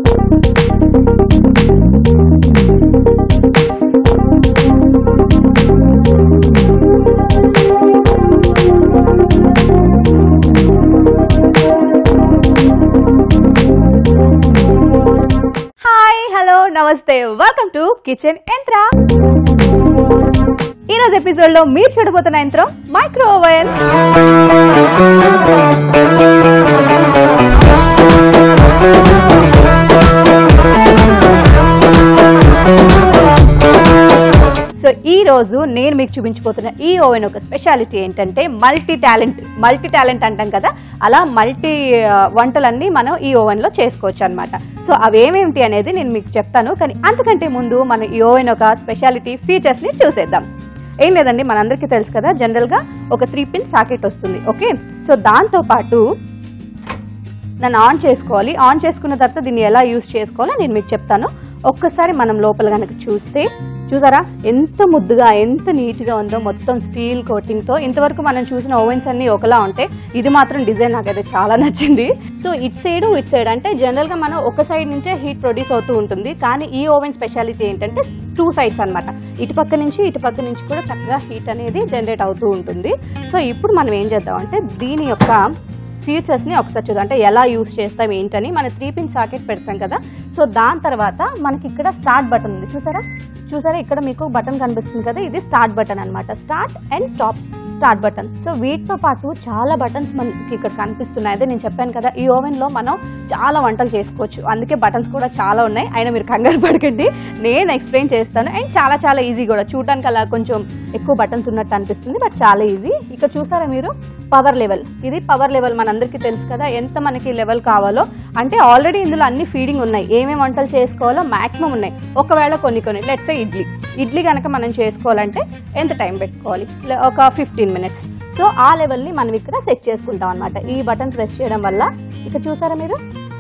Hi hello నమస్తే welcome to kitchen Yantra ఈ రోజు ఎపిసోడ్ లో మీరు చూడబోతున్న యంత్రం మైక్రో ఓవెన్ సో ఈ రోజు నేను మీకు చూపించబోతున్న ఈ ఓవెన్ ఒక స్పెషాలిటీ ఏంటంటే మల్టీ టాలెంట్ మల్టీ టాలెంట్ అంటాం కదా అలా మల్టీ ఆ, వంటలన్నీ మనం ఈ ఓవెన్ లో చేసుకోవచ్చు అనమాట సో అవి ఏమేమిటి అనేది నేను మీకు చెప్తాను కానీ అంతకంటే ముందు మనం ఈ ఓవెన్ ఒక స్పెషాలిటీ ఫీచర్స్ ని చూసేద్దాం ఏం లేదండి మనందరికీ తెలుసు కదా జనరల్ గా ఒక త్రీ పిన్ సాకెట్ వస్తుంది ఓకే సో దాంతో పాటు నన్ను ఆన్ చేసుకోవాలి ఆన్ చేసుకున్న తర్వాత దీన్ని ఎలా యూస్ చేసుకోవాలో నేను మీకు చెప్తాను ఒక్కసారి మనం లోపల కనుక చూస్తే చూసారా ఎంత ముద్దుగా ఎంత నీట్గా ఉందో మొత్తం స్టీల్ కోటింగ్తో ఇంతవరకు మనం చూసిన ఓవెన్స్ అన్ని ఒకలా ఉంటాయి ఇది మాత్రం డిజైన్ నాకైతే చాలా నచ్చింది so it side it side అంటే జనరల్గా మనం ఒక సైడ్ నుంచే హీట్ ప్రొడ్యూస్ అవుతూ ఉంటుంది కానీ ఈ ఓవెన్ స్పెషాలిటీ ఏంటంటే టూ సైడ్స్ అన్నమాట ఇటు పక్క నుంచి ఇటు పక్క నుంచి కూడా చక్కగా హీట్ అనేది జనరేట్ అవుతూ ఉంటుంది సో ఇప్పుడు మనం ఏం చేద్దాం అంటే దీని యొక్క ఫీచర్స్ ని ఒకసారి చూద్దాం అంటే ఎలా యూస్ చేస్తాం ఏంటని మన త్రీ పిన్ సాకెట్ పెడతాం కదా సో దాని తర్వాత మనకి ఇక్కడ స్టార్ట్ బటన్ ఉంది చూసారా చూసారా ఇక్కడ మీకు బటన్ కనిపిస్తుంది కదా ఇది స్టార్ట్ బటన్ అన్నమాట start and stop start button so వీటితో పాటు చాలా బటన్స్ మనకి ఇక్కడ కనిపిస్తున్నాయి అదే నేను చెప్పాను కదా ఈ ఓవెన్ లో మనం చాలా వంటలు చేసుకోవచ్చు అందుకే బటన్స్ కూడా చాలా ఉన్నాయి అయినా మీరు కంగారు పడకండి నేను ఎక్స్ప్లెయిన్ చేస్తాను అండ్ చాలా చాలా ఈజీ కూడా చూడడానికి అలా కొంచెం ఎక్కువ బటన్స్ ఉన్నట్టు అనిపిస్తుంది బట్ చాలా ఈజీ ఇక్కడ చూసారా మీరు పవర్ లెవెల్ ఇది పవర్ లెవెల్ మనందరికీ తెలుసు కదా ఎంత మనకి లెవెల్ కావాలో అంటే ఆల్రెడీ ఇందులో అన్ని ఫీడింగ్ ఉన్నాయి ఏమేమి వంటలు చేసుకోవాలో మాక్సిమం ఉన్నాయి ఒకవేళ కొన్ని కొన్ని లెట్స్ ఇడ్లీ ఇడ్లీ కనుక మనం చేసుకోవాలంటే ఎంత టైం పెట్టుకోవాలి లే- ఒక ఫిఫ్టీన్ మినిట్స్ సో ఆ లెవెల్ని మనం ఇక్కడ సెట్ చేసుకుంటాం అనమాట ఈ బటన్ ప్రెస్ చేయడం వల్ల ఇక్కడ చూసారా మీరు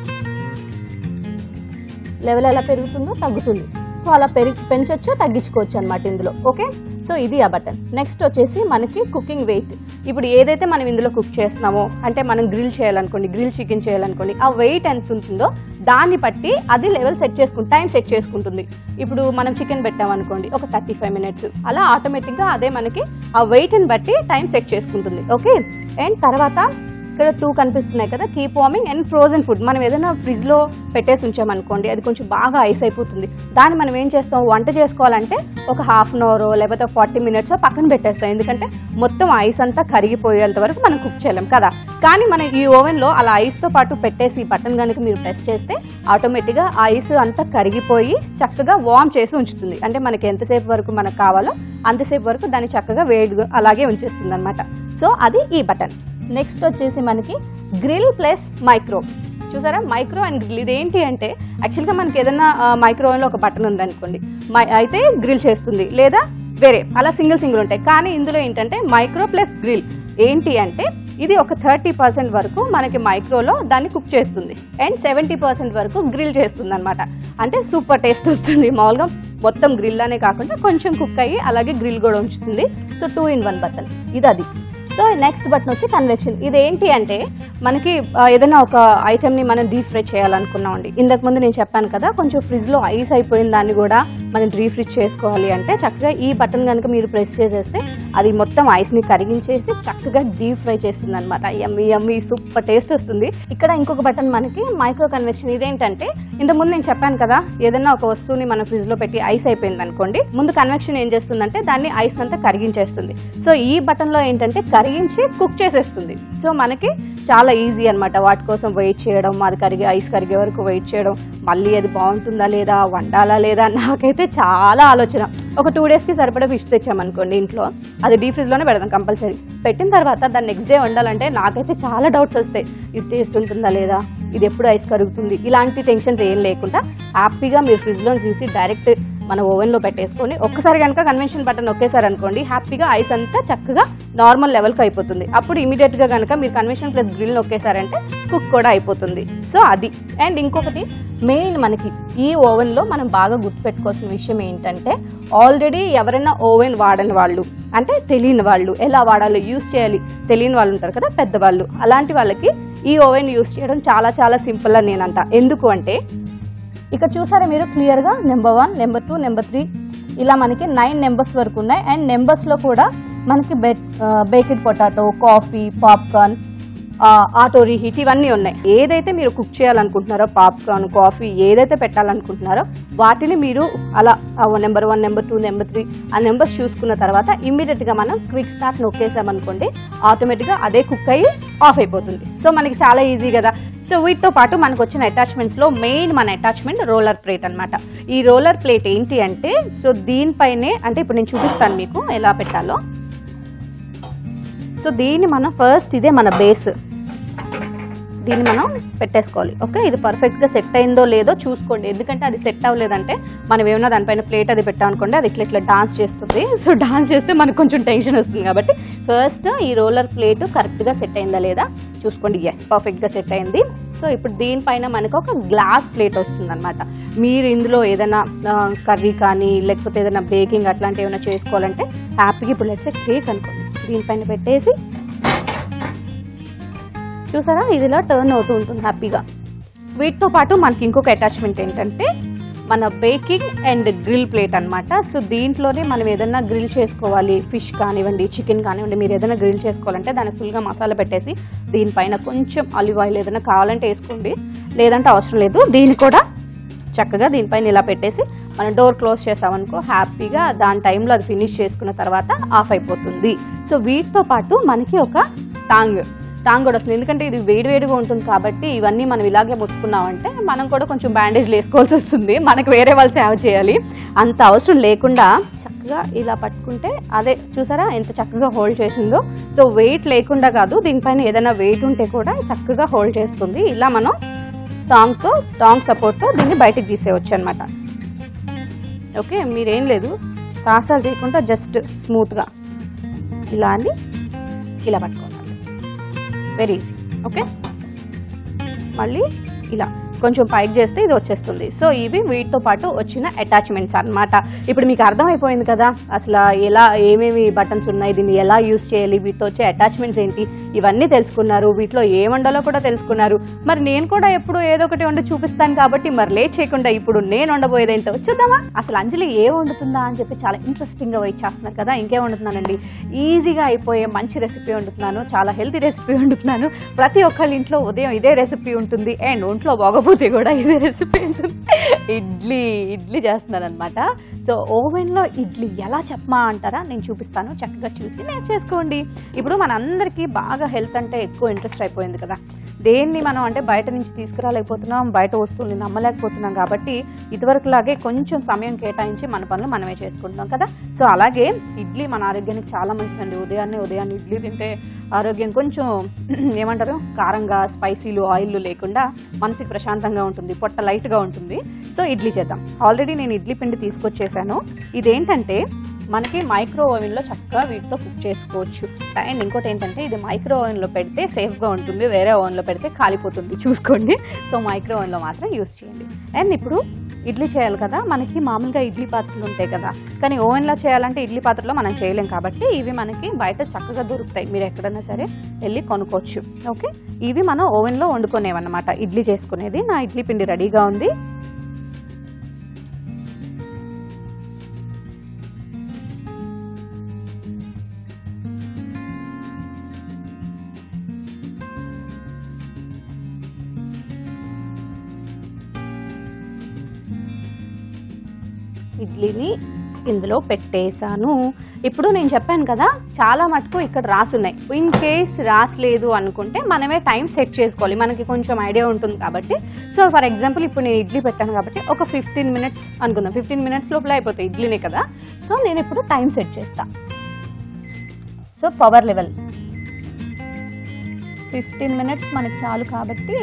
లెవెల్ ఎలా పెరుగుతుందో తగ్గుతుంది సో అలా పెరిగి పెంచొచ్చు తగ్గించుకోవచ్చు అనమాట ఇందులో ఓకే సో ఇది ఆ బటన్ నెక్స్ట్ వచ్చేసి మనకి కుకింగ్ వెయిట్ ఇప్పుడు ఏదైతే మనం ఇందులో కుక్ చేస్తున్నామో అంటే మనం గ్రిల్ చేయాలనుకోండి గ్రిల్ చికెన్ చేయాలనుకోండి ఆ వెయిట్ ఎంత ఉంటుందో దాన్ని బట్టి అది లెవెల్ సెట్ చేసుకుంటుంది టైం సెట్ చేసుకుంటుంది ఇప్పుడు మనం చికెన్ పెట్టామనుకోండి ఒక థర్టీ ఫైవ్ మినిట్స్ అలా ఆటోమేటిక్గా అదే మనకి ఆ వెయిట్ని బట్టి టైం సెట్ చేసుకుంటుంది ఓకే అండ్ తర్వాత ఇక్కడ టూ కనిపిస్తున్నాయి కదా keep warming and frozen food మనం ఏదైనా ఫ్రిడ్జ్ లో పెట్టేసి ఉంచామనుకోండి అది కొంచెం బాగా ఐస్ అయిపోతుంది దాన్ని మనం ఏం చేస్తాం వంట చేసుకోవాలంటే ఒక హాఫ్ అన్ అవర్ లేకపోతే ఫార్టీ మినిట్స్ పక్కన పెట్టేస్తాం ఎందుకంటే మొత్తం ఐస్ అంతా కరిగిపోయేంత వరకు మనం కుక్ చేయలేం కదా కానీ మనం ఈ ఓవెన్ లో అలా ఐస్ తో పాటు పెట్టేసి బటన్ కనుక మీరు ప్రెస్ చేస్తే ఆటోమేటిక్ గా ఐస్ అంతా కరిగిపోయి చక్కగా వార్మ్ చేసి ఉంచుతుంది అంటే మనకి ఎంతసేపు వరకు మనకు కావాలో అంతసేపు వరకు దాన్ని చక్కగా వేడి అలాగే ఉంచేస్తుంది అనమాట సో అది ఈ బటన్ నెక్స్ట్ వచ్చేసి మనకి గ్రిల్ ప్లస్ మైక్రో చూసారా మైక్రో అండ్ గ్రిల్ ఇదేంటి అంటే యాక్చువల్గా మనకి ఏదైనా మైక్రోవేవ్లో ఒక బటన్ ఉందనుకోండి మై అయితే గ్రిల్ చేస్తుంది లేదా వేరే అలా సింగిల్ సింగిల్ ఉంటాయి కానీ ఇందులో ఏంటంటే మైక్రో ప్లస్ గ్రిల్ ఏంటి అంటే ఇది ఒక థర్టీ పర్సెంట్ వరకు మనకి మైక్రోలో దాన్ని కుక్ చేస్తుంది అండ్ సెవెంటీ పర్సెంట్ వరకు గ్రిల్ చేస్తుంది అనమాట అంటే సూపర్ టేస్ట్ వస్తుంది మామూలుగా మొత్తం గ్రిల్ అనే కాకుండా కొంచెం కుక్ అయ్యి అలాగే గ్రిల్ కూడా ఉంచుతుంది so two in one button ఇది అది సో నెక్స్ట్ బటన్ వచ్చి కన్వెక్షన్ ఇది ఏంటి అంటే మనకి ఆ, ఏదైనా ఒక ఐటెంని మనం డీప్ ఫ్రై చేయాలనుకున్నామండి ఇంతకు ముందు నేను చెప్పాను కదా కొంచెం ఫ్రిడ్జ్లో ఐస్ అయిపోయిన దాన్ని కూడా మనం డీప్ ఫ్రిడ్జ్ చేసుకోవాలి అంటే చక్కగా ఈ బటన్ కనుక మీరు ప్రెస్ చేసేస్తే అది మొత్తం ఐస్ని కరిగించేసి చక్కగా డీప్ ఫ్రై చేస్తుంది అనమాట ఎమ్మి ఎమ్మి సూపర్ టేస్ట్ వస్తుంది ఇక్కడ ఇంకొక బటన్ మనకి మైక్రో కన్వెక్షన్ ఇదేంటంటే ఇంతకుముందు నేను చెప్పాను కదా ఏదైనా ఒక వస్తువుని మన ఫ్రిడ్జ్ లో పెట్టి ఐస్ అయిపోయింది అనుకోండి ముందు కన్వెక్షన్ ఏం చేస్తుందంటే దాన్ని ఐస్ అంతా కరిగించేస్తుంది సో ఈ బటన్ లో ఏంటంటే కరిగించి కుక్ చేసేస్తుంది సో మనకి చాలా ఈజీ అన్నమాట వాటి కోసం వెయిట్ చేయడం అది కరిగి ఐస్ కరిగే వరకు వెయిట్ చేయడం మళ్ళీ అది బాగుంటుందా లేదా వండాలా లేదా నాకైతే చాలా ఆలోచన ఒక టూ డేస్కి సరిపడా ఫిష్ తెచ్చామనుకోండి ఇంట్లో అది డీ ఫ్రిడ్జ్లోనే పెడదాం కంపల్సరీ పెట్టిన తర్వాత దాన్ని నెక్స్ట్ డే వండాలంటే నాకైతే చాలా డౌట్స్ వస్తాయి ఇది టేస్ట్ ఉంటుందా లేదా ఇది ఎప్పుడు ఐస్ కరుగుతుంది ఇలాంటి టెన్షన్స్ ఏం లేకుండా హ్యాపీగా మీరు ఫ్రిడ్జ్లో తీసి డైరెక్ట్ మన ఓవెన్లో పెట్టేసుకొని ఒక్కసారి కనుక కన్వెన్షన్ బటన్ నొక్కేసారు అనుకోండి హ్యాపీగా ఐస్ అంతా చక్కగా నార్మల్ లెవెల్కి అయిపోతుంది అప్పుడు ఇమీడియట్ గా కనుక మీరు కన్వెన్షన్ ప్లస్ గ్రిల్ నొక్కేసారంటే కుక్ కూడా అయిపోతుంది సో అది అండ్ ఇంకొకటి మెయిన్ మనకి ఈ ఓవెన్ లో మనం బాగా గుర్తుపెట్టుకోవాల్సిన విషయం ఏంటంటే ఆల్రెడీ ఎవరైనా ఓవెన్ వాడని వాళ్ళు అంటే తెలియని వాళ్ళు ఎలా వాడాలో యూస్ చేయాలి తెలియని వాళ్ళు ఉంటారు కదా పెద్దవాళ్ళు అలాంటి వాళ్ళకి ఈ ఓవెన్ యూస్ చేయడం చాలా చాలా సింపుల్ అని నేనంట ఎందుకు అంటే ఇక చూసారా మీరు క్లియర్గా number one number two number three ఇలా మనకి నైన్ నెంబర్స్ వరకు ఉన్నాయి అండ్ నెంబర్స్లో కూడా మనకి బెట్ baked potato coffee popcorn auto reheat ఇవన్నీ ఉన్నాయి ఏదైతే మీరు కుక్ చేయాలనుకుంటున్నారో పాప్కార్న్ కాఫీ ఏదైతే పెట్టాలనుకుంటున్నారో వాటిని మీరు అలా number one number two number three ఆ నెంబర్స్ చూసుకున్న తర్వాత ఇమ్మీడియట్గా మనం క్విక్ స్టార్ట్ నొక్కేసామనుకోండి ఆటోమేటిక్గా అదే కుక్ అయ్యి ఆఫ్ అయిపోతుంది సో మనకి చాలా ఈజీ కదా సో వీటితో పాటు మనకు వచ్చిన అటాచ్మెంట్స్లో మెయిన్ మన అటాచ్మెంట్ రోలర్ ప్లేట్ అన్నమాట ఈ రోలర్ ప్లేట్ ఏంటి అంటే సో దీనిపైనే అంటే ఇప్పుడు నేను చూపిస్తాను మీకు ఎలా పెట్టాలో సో దీన్ని మనం ఫస్ట్ ఇదే మన బేస్ దీన్ని మనం పెట్టేసుకోవాలి ఓకే ఇది పర్ఫెక్ట్గా సెట్ అయిందో లేదో చూసుకోండి ఎందుకంటే అది సెట్ అవ్వలేదంటే మనం ఏమన్నా దానిపైన ప్లేట్ అది పెట్టామనుకోండి అది ఇట్లా ఇట్లా డాన్స్ చేస్తుంది సో డాన్స్ చేస్తే మనకు కొంచెం టెన్షన్ వస్తుంది కాబట్టి ఫస్ట్ ఈ రోలర్ ప్లేట్ కరెక్ట్గా సెట్ అయిందా లేదా చూసుకోండి ఎస్ పర్ఫెక్ట్గా సెట్ అయింది సో ఇప్పుడు దీనిపైన మనకు ఒక గ్లాస్ ప్లేట్ వస్తుంది అనమాట మీరు ఇందులో ఏదైనా కర్రీ కానీ లేకపోతే ఏదైనా బేకింగ్ అట్లాంటివి ఏమైనా చేసుకోవాలంటే హ్యాపీగా ఇప్పుడు లెట్స్ కేక్ అనుకోండి దీనిపైన పెట్టేసి చూసారా ఇది ఇలా టర్న్ అవుతూ ఉంటుంది హ్యాపీగా వీటితో పాటు మనకి ఇంకొక అటాచ్మెంట్ ఏంటంటే మన బేకింగ్ అండ్ గ్రిల్ ప్లేట్ అన్నమాట సో దీంట్లోనే మనం ఏదైనా గ్రిల్ చేసుకోవాలి ఫిష్ కానివ్వండి చికెన్ కానివ్వండి మీరు ఏదైనా గ్రిల్ చేసుకోవాలంటే దానికి ఫుల్గా మసాలా పెట్టేసి దీనిపైన కొంచెం ఆలివ్ ఆయిల్ ఏదైనా కావాలంటే వేసుకోండి లేదంటే అవసరం లేదు దీన్ని కూడా చక్కగా దీనిపైన ఇలా పెట్టేసి మనం డోర్ క్లోజ్ చేసామనుకో హ్యాపీగా దాని టైంలో అది ఫినిష్ చేసుకున్న తర్వాత ఆఫ్ అయిపోతుంది సో వీటితో పాటు మనకి ఒక టాంగ్ టాంగ్ కూడా వస్తుంది ఎందుకంటే ఇది వేడివేడిగా ఉంటుంది కాబట్టి ఇవన్నీ మనం ఇలాగే ముట్టుకున్నామంటే మనం కూడా కొంచెం బ్యాండేజ్లు వేసుకోవాల్సి వస్తుంది మనకు వేరే వాళ్ళు సేవ చేయాలి అంత అవసరం లేకుండా చక్కగా ఇలా పట్టుకుంటే అదే చూసారా ఎంత చక్కగా హోల్డ్ చేసిందో సో వెయిట్ లేకుండా కాదు దీనిపైన ఏదైనా వెయిట్ ఉంటే కూడా చక్కగా హోల్డ్ చేస్తుంది ఇలా మనం టాంగ్తో టాంగ్ సపోర్ట్తో దీన్ని బయటకు తీసేయచ్చు అనమాట ఓకే మీరేం లేదు సాసాలు చేయకుండా జస్ట్ స్మూత్గా ఇలా అని ఇలా పట్టుకోండి వెరీ ఈజీ ఓకే మళ్ళీ ఇలా కొంచెం పైకి చేస్తే ఇది వచ్చేస్తుంది సో ఇవి వీటితో పాటు వచ్చిన అటాచ్మెంట్స్ అన్నమాట ఇప్పుడు మీకు అర్థమైపోయింది కదా అసలు ఎలా ఏమేమి బటన్స్ ఉన్నాయి దీన్ని ఎలా యూస్ చేయాలి వీటితో వచ్చే అటాచ్మెంట్స్ ఏంటి ఇవన్నీ తెలుసుకున్నారు వీటిలో ఏ వండాలో కూడా తెలుసుకున్నారు మరి నేను కూడా ఎప్పుడు ఏదో ఒకటి వండి చూపిస్తాను కాబట్టి మరి లేట్ చేయకుండా ఇప్పుడు నేను వండబోయేది ఏంటో చూద్దామా అసలు అంజలి ఏ వండుతుందా అని చెప్పి చాలా ఇంట్రెస్టింగ్గా వెయిట్ చేస్తున్నారు కదా ఇంకేం వండుతున్నానండి ఈజీగా అయిపోయే మంచి రెసిపీ వండుతున్నాను చాలా హెల్తీ రెసిపీ వండుతున్నాను ప్రతి ఒక్కళ్ళ ఇంట్లో ఉదయం ఇదే రెసిపీ ఉంటుంది అండ్ ఒంట్లో బాగోపోతే కూడా ఇదే రెసిపీ ఉంటుంది ఇడ్లీ ఇడ్లీ చేస్తున్నాను అనమాట సో ఓవెన్లో ఇడ్లీ ఎలా చెప్పమా అంటారా నేను చూపిస్తాను చక్కగా చూసి నేను చేసుకోండి ఇప్పుడు మనందరికీ బాగా హెల్త్ అంటే ఎక్కువ ఇంట్రెస్ట్ అయిపోయింది కదా దేన్ని మనం అంటే బయట నుంచి తీసుకురాలేకపోతున్నాం బయట వస్తువుల్ని నమ్మలేకపోతున్నాం కాబట్టి ఇదివరకులాగే కొంచెం సమయం కేటాయించి మన పనులు మనమే చేసుకుంటున్నాం కదా సో అలాగే ఇడ్లీ మన ఆరోగ్యానికి చాలా మంచిదండి ఉదయాన్నే ఉదయాన్నే ఇడ్లీ తింటే ఆరోగ్యం కొంచెం ఏమంటారు కారంగా స్పైసీలు ఆయిల్ లేకుండా మనసుకి ప్రశాంతంగా ఉంటుంది పొట్ట లైట్గా ఉంటుంది సో ఇడ్లీ చేద్దాం ఆల్రెడీ నేను ఇడ్లీ పిండి తీసుకొచ్చేసాను ఇదేంటంటే మనకి మైక్రో ఓవెన్లో చక్కగా వీటితో కుక్ చేసుకోవచ్చు అండ్ ఇంకోటి ఏంటంటే ఇది మైక్రో ఓవెన్లో పెడితే సేఫ్గా ఉంటుంది వేరే ఓవెన్లో పెడితే కాలిపోతుంది చూసుకోండి సో మైక్రో ఓవెన్లో మాత్రం యూస్ చేయండి అండ్ ఇప్పుడు ఇడ్లీ చేయాలి కదా మనకి మామూలుగా ఇడ్లీ పాత్రలు ఉంటాయి కదా కానీ ఓవెన్లో చేయాలంటే ఇడ్లీ పాత్రలో మనం చేయలేం కాబట్టి ఇవి మనకి బయట చక్కగా దొరుకుతాయి మీరు ఎక్కడైనా సరే వెళ్ళి కొనుక్కోవచ్చు ఓకే ఇవి మనం ఓవెన్లో వండుకునేవన్నమాట ఇడ్లీ చేసుకునేది నా ఇడ్లీ పిండి రెడీగా ఉంది ఇడ్లీని ఇందులో పెట్టేశాను ఇప్పుడు నేను చెప్పాను కదా చాలా మటుకు ఇక్కడ రాసున్నాయి ఇన్ కేస్ రాసలేదు అనుకుంటే మనమే టైం సెట్ చేసుకోవాలి మనకి కొంచెం ఐడియా ఉంటుంది కాబట్టి సో ఫర్ ఎగ్జాంపుల్ ఇప్పుడు నేను ఇడ్లీ పెట్టాను కాబట్టి ఒక ఫిఫ్టీన్ మినిట్స్ అనుకుందాం ఫిఫ్టీన్ మినిట్స్ లోపల అయిపోతాయి ఇడ్లీనే కదా సో నేను ఇప్పుడు టైం సెట్ చేస్తా so power level fifteen minutes మనకి చాలు కాబట్టి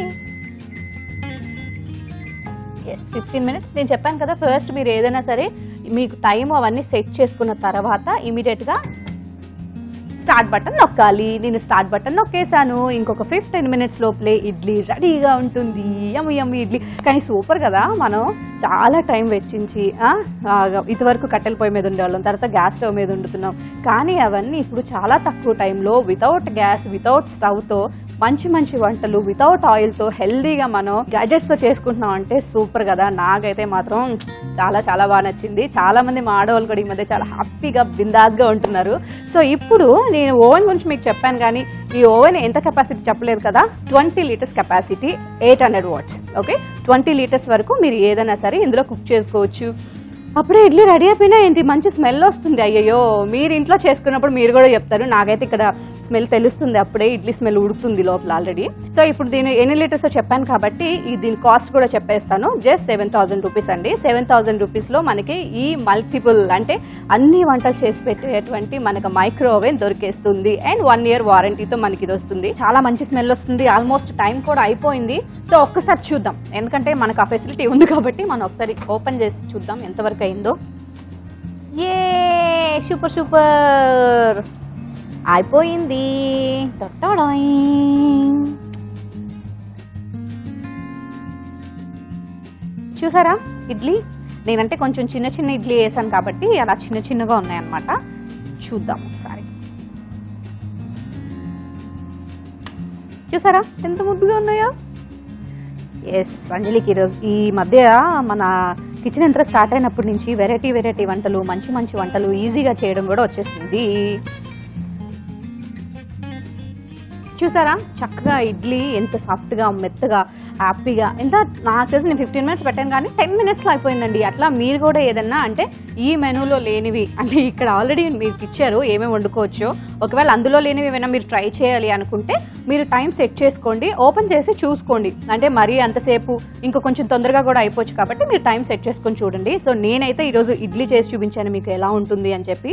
ఎస్ ఫిఫ్టీన్ మినిట్స్ నేను చెప్పాను కదా ఫస్ట్ మీరు ఏదైనా సరే మీకు టైం అవన్నీ సెట్ చేసుకున్న తర్వాత ఇమీడియట్గా స్టార్ట్ బటన్ నొక్కాలి నేను స్టార్ట్ బటన్ నొక్కేసాను ఇంకొక ఫిఫ్టీన్ మినిట్స్ లోపలే ఇడ్లీ రెడీగా ఉంటుంది యమ్మి యమ్మి ఇడ్లీ కానీ సూపర్ కదా మనం చాలా టైం వెచ్చించి ఆ, ఆ, ఇదివరకు కట్టెల పొయ్యి మీద ఉండేవాళ్ళం తర్వాత గ్యాస్ స్టవ్ మీద వండుతున్నాం కానీ అవన్నీ ఇప్పుడు చాలా తక్కువ టైంలో వితౌట్ గ్యాస్ వితౌట్ స్టవ్తో మంచి మంచి వంటలు వితౌట్ ఆయిల్తో హెల్దీగా మనం గ్యాజెట్స్తో చేసుకుంటున్నాం అంటే సూపర్ కదా నాకైతే మాత్రం చాలా చాలా బాగా నచ్చింది చాలా మంది మా ఆడవాళ్ళు కూడా ఈ మధ్య చాలా హ్యాపీగా బిందాస్గా ఉంటున్నారు సో ఇప్పుడు నేను ఓవెన్ గురించి మీకు చెప్పాను కానీ ఈ ఓవెన్ ఎంత కెపాసిటీ చెప్పలేదు కదా twenty litres capacity eight hundred watts okay twenty litres వరకు మీరు ఏదైనా సరే ఇందులో కుక్ చేసుకోవచ్చు అప్పుడే ఇడ్లీ రెడీ అయిపోయినా ఏంటి మంచి స్మెల్ వస్తుంది అయ్యయ్యో మీరు ఇంట్లో చేసుకున్నప్పుడు మీరు కూడా చెప్తారు నాకైతే ఇక్కడ స్మెల్ తెలుస్తుంది అప్పుడే ఇడ్లీ స్మెల్ ఉడుతుంది లోపల ఆల్రెడీ సో ఇప్పుడు దీని ఎన్ని లీటర్స్ చెప్పాను కాబట్టి ఈ దీని కాస్ట్ కూడా చెప్పేస్తాను జస్ట్ సెవెన్ థౌసండ్ రూపీస్ అండి సెవెన్ థౌసండ్ రూపీస్లో మనకి ఈ మల్టిపుల్ అంటే అన్ని వంటలు చేసి పెట్టేటువంటి మనకు మైక్రో ఓవెన్ దొరికేస్తుంది అండ్ వన్ ఇయర్ వారంటీతో మనకి ఇది వస్తుంది చాలా మంచి స్మెల్ వస్తుంది ఆల్మోస్ట్ టైం కూడా అయిపోయింది సో ఒక్కసారి చూద్దాం ఎందుకంటే మనకు ఆ ఫెసిలిటీ ఉంది కాబట్టి మనం ఒకసారి ఓపెన్ చేసి చూద్దాం ఎంతవరకు అయిందో ఏ సూపర్ సూపర్ అయిపోయింది టొట్టడాయ్. చూసారా ఇడ్లీ నేనంటే కొంచెం చిన్న చిన్న ఇడ్లీ వేసాను కాబట్టి అలా చిన్న చిన్నగా ఉన్నాయన్నమాట చూద్దాం ఒకసారి చూసారా ఎంత ముద్దుగా ఉన్నాయో ఎస్ అంజలికి ఈరోజు ఈ మధ్య మన కిచెన్ ఎంత స్టార్ట్ అయినప్పటి నుంచి వెరైటీ వెరైటీ వంటలు మంచి మంచి వంటలు ఈజీగా చేయడం కూడా వచ్చేసింది చూసారా చక్కగా ఇడ్లీ ఎంత సాఫ్ట్గా మెత్తగా హ్యాపీగా ఎంత నాకు తెలిసి నేను ఫిఫ్టీన్ మినిట్స్ పెట్టాను కానీ టెన్ మినిట్స్లో అయిపోయిందండి అట్లా మీరు కూడా ఏదన్నా అంటే ఈ మెనూలో లేనివి అంటే ఇక్కడ ఆల్రెడీ మీకు ఇచ్చారు ఏమేమి వండుకోవచ్చు ఒకవేళ అందులో లేనివి ఏమైనా మీరు ట్రై చేయాలి అనుకుంటే మీరు టైం సెట్ చేసుకోండి ఓపెన్ చేసి చూసుకోండి అంటే మరీ అంతసేపు ఇంకా కొంచెం తొందరగా కూడా అయిపోవచ్చు కాబట్టి మీరు టైం సెట్ చేసుకొని చూడండి సో నేనైతే ఈరోజు ఇడ్లీ చేసి చూపించాను మీకు ఎలా ఉంటుంది అని చెప్పి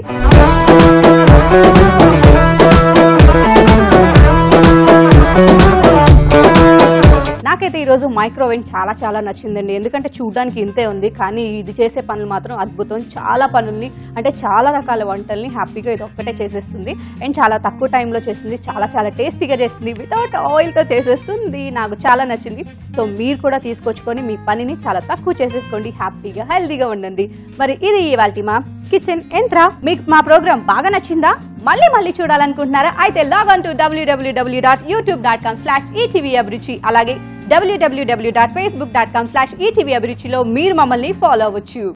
నాకైతే ఈరోజు మైక్రోవేవ్ చాలా చాలా నచ్చిందండి ఎందుకంటే చూడడానికి ఇంతే ఉంది కానీ ఇది చేసే పనులు మాత్రం అద్భుతం చాలా పనుల్ని అంటే చాలా రకాల వంటల్ని హ్యాపీగా ఇది ఒక్కటే చేసేస్తుంది అండ్ చాలా తక్కువ టైంలో చేస్తుంది చాలా చాలా టేస్టీగా చేస్తుంది వితౌట్ ఆయిల్తో చేసేస్తుంది నాకు చాలా నచ్చింది సో మీరు కూడా తీసుకొచ్చుకొని మీ పనిని చాలా తక్కువ చేసేసుకోండి హ్యాపీగా హెల్దీగా ఉండండి మరి ఇది ఇవాళ మా కిచెన్ ఎంత్రా మీకు మా ప్రోగ్రామ్ బాగా నచ్చిందా మళ్ళీ మళ్ళీ చూడాలనుకుంటున్నారా అయితే లాగ్ ఆన్ టు డబ్ల్యూడబ్ల్యూడబ్ల్యూ dot YouTube dot com slash ETV Abhiruchi అలాగే డబ్ల్యూడబ్ల్యూడబ్ల్యూ dot Facebook dot com slash ETV అభిరుచిలో మీరు మమ్మల్ని ఫాలో అవ్వచ్చు